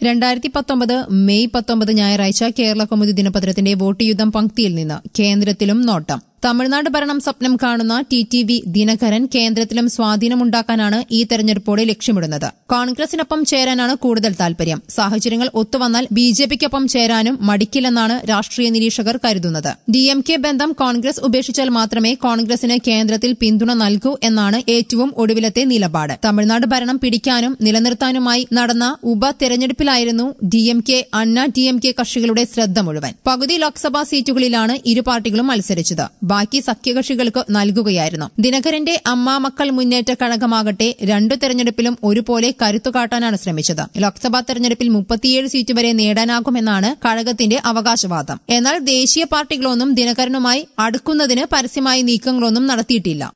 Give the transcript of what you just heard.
രണ്ടായിരത്തി പത്തൊമ്പത് മെയ് പത്തൊമ്പത് ഞായറാഴ്ച കേരള കൗമുദി ദിനപത്രത്തിന്റെ വോട്ട് യുദ്ധം പങ്ക്തിയിൽ നിന്ന് കേന്ദ്രത്തിലും നോട്ടം തമിഴ്നാട് ഭരണം സ്വപ്നം കാണുന്ന ടി ടി വി ദിനകരൻ കേന്ദ്രത്തിലും സ്വാധീനമുണ്ടാക്കാനാണ് ഈ തെരഞ്ഞെടുപ്പോടെ ലക്ഷ്യമിടുന്നത് കോൺഗ്രസിനൊപ്പം ചേരാനാണ് കൂടുതൽ താൽപര്യം സാഹചര്യങ്ങൾ ഒത്തുവന്നാൽ ബി ജെ പിക്കൊപ്പം ചേരാനും മടിക്കില്ലെന്നാണ് രാഷ്ട്രീയ നിരീക്ഷകർ കരുതുന്നത് ഡി എം കെ ബന്ധം കോൺഗ്രസ് ഉപേക്ഷിച്ചാൽ മാത്രമേ കോൺഗ്രസിന് കേന്ദ്രത്തിൽ പിന്തുണ നൽകൂ എന്നാണ് ഏറ്റവും ഒടുവിലത്തെ നിലപാട് തമിഴ്നാട് ഭരണം പിടിക്കാനും നിലനിർത്താനുമായി നടന്ന ഉപതെരഞ്ഞെടുപ്പിലായിരുന്നു D M K Anna D M K കക്ഷികളുടെ ശ്രദ്ധ മുഴുവൻ പകുതി ലോക്സഭാ സീറ്റുകളിലാണ് ഇരു പാർട്ടികളും മത്സരിച്ചത് ബാക്കി സഖ്യകക്ഷികൾക്ക് നൽകുകയായിരുന്നു ദിനകരന്റെ അമ്മ മക്കൾ മുന്നേറ്റ കഴകമാകട്ടെ രണ്ടു തെരഞ്ഞെടുപ്പിലും ഒരുപോലെ കരുത്തുകാട്ടാനാണ് ശ്രമിച്ചത് ലോക്സഭാ തെരഞ്ഞെടുപ്പിൽ മുപ്പത്തിയേഴ് സീറ്റ് വരെ നേടാനാകുമെന്നാണ് കഴകത്തിന്റെ അവകാശവാദം എന്നാൽ ദേശീയ പാർട്ടികളൊന്നും ദിനകരനുമായി അടുക്കുന്നതിന് പരസ്യമായി നീക്കങ്ങളൊന്നും നടത്തിയിട്ടില്ല